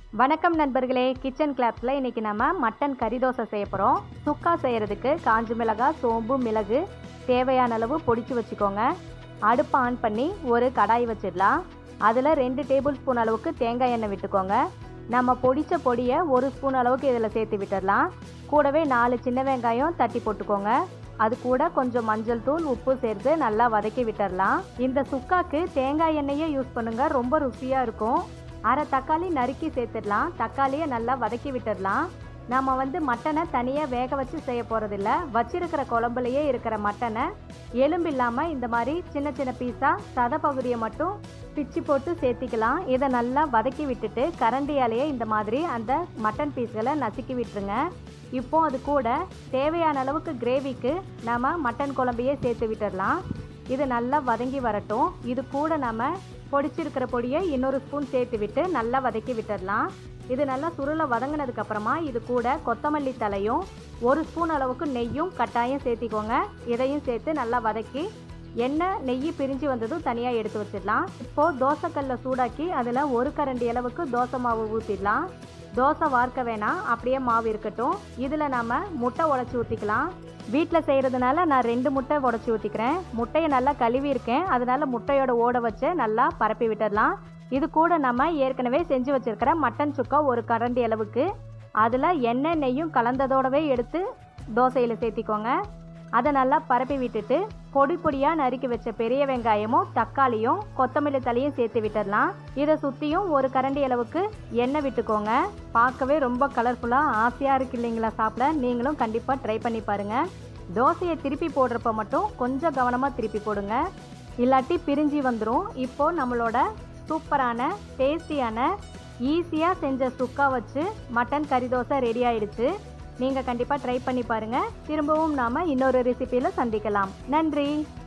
வணக்கம் நண்பர்களே கிச்சன் கிளாப்ஸில் இன்றைக்கி நம்ம மட்டன் கறி தோசை செய்ய போகிறோம் சுக்கா செய்கிறதுக்கு காஞ்ச மிளகாய் சோம்பு மிளகு தேவையான அளவு பொடிச்சு வச்சுக்கோங்க அடுப்பை ஆன் பண்ணி ஒரு கடாய் வச்சிடலாம் அதில் ரெண்டு டேபிள் ஸ்பூன் அளவுக்கு தேங்காய் எண்ணெய் விட்டுக்கோங்க நம்ம பொடிச்ச பொடியை ஒரு ஸ்பூன் அளவுக்கு இதில் சேர்த்து விட்டுடலாம் கூடவே நாலு சின்ன வெங்காயம் தட்டி போட்டுக்கோங்க அது கூட கொஞ்சம் மஞ்சள் தூள் உப்பு சேர்த்து நல்லா வதக்கி விட்டுடலாம் இந்த சுக்காக்கு தேங்காய் எண்ணெயே யூஸ் பண்ணுங்க ரொம்ப ருசியாக இருக்கும் அரை தக்காளி நறுக்கி சேர்த்துடலாம் தக்காளியை நல்லா வதக்கி விட்டுடலாம் நம்ம வந்து மட்டனை தனியாக வேக வச்சு செய்ய போகிறதில்ல வச்சிருக்கிற குழம்புலையே இருக்கிற மட்டனை எலும்பு இல்லாமல் இந்த மாதிரி சின்ன சின்ன பீஸாக சத பகுதியை மட்டும் பிச்சு போட்டு சேர்த்திக்கலாம் இதை நல்லா வதக்கி விட்டுட்டு கரண்டியாலேயே இந்த மாதிரி அந்த மட்டன் பீஸ்களை நசுக்கி விட்டுருங்க இப்போ அது கூட தேவையான அளவுக்கு கிரேவிக்கு நம்ம மட்டன் குழம்பையே சேர்த்து விட்டுடலாம் இது நல்லா வதங்கி வரட்டும் இது கூட நம்ம பொடிச்சிருக்கிற பொடியை இன்னொரு ஸ்பூன் சேர்த்து விட்டு நல்லா வதக்கி விட்டுடலாம் இது நல்லா சுருளை வதங்கினதுக்கு அப்புறமா இது கூட கொத்தமல்லி தலையும் ஒரு ஸ்பூன் அளவுக்கு நெய்யும் கட்டாயம் சேர்த்திக்கோங்க இதையும் சேர்த்து நல்லா வதக்கி எண்ணெய் நெய் பிரிஞ்சு வந்ததும் தனியாக எடுத்து வச்சிடலாம் இப்போது தோசைக்கல்ல சூடாக்கி அதில் ஒரு கரண்டி அளவுக்கு தோசை மாவு ஊற்றிடலாம் தோசை வார்க்க வேணாம் அப்படியே மாவு இருக்கட்டும் இதில் நம்ம முட்டை உடச்சி ஊற்றிக்கலாம் வீட்டில் செய்கிறதுனால நான் ரெண்டு முட்டை உடச்சி ஊற்றிக்கிறேன் முட்டையை நல்லா கழுவி இருக்கேன் அதனால முட்டையோட ஓட வச்சு நல்லா பரப்பி விட்டுடலாம் இது கூட நம்ம ஏற்கனவே செஞ்சு வச்சுருக்கிற மட்டன் சுக்கா ஒரு கரண்டி அளவுக்கு அதில் எண்ணெய் நெய்யும் கலந்ததோடவே எடுத்து தோசையில் சேர்த்திக்கோங்க அதை நல்லா பரப்பி விட்டுட்டு பொடி பொடியாக நறுக்கி வச்ச பெரிய வெங்காயமும் தக்காளியும் கொத்தமல்லி தலையும் சேர்த்து விட்டுடலாம் இதை சுற்றியும் ஒரு கரண்டி அளவுக்கு எண்ணெய் விட்டுக்கோங்க பார்க்கவே ரொம்ப கலர்ஃபுல்லாக ஆசையாக இருக்கு இல்லைங்களா சாப்பிட நீங்களும் கண்டிப்பாக ட்ரை பண்ணி பாருங்கள் தோசையை திருப்பி போடுறப்ப மட்டும் கொஞ்சம் கவனமாக திருப்பி போடுங்க இல்லாட்டி பிரிஞ்சு வந்துடும் இப்போது நம்மளோட சூப்பரான டேஸ்டியான ஈஸியாக செஞ்ச சுக்கா வச்சு மட்டன் கறி தோசை ரெடி ஆயிடுச்சு நீங்கள் கண்டிப்பாக ட்ரை பண்ணி பாருங்கள் திரும்பவும் நாம் இன்னொரு ரெசிபியில் சந்திக்கலாம் நன்றி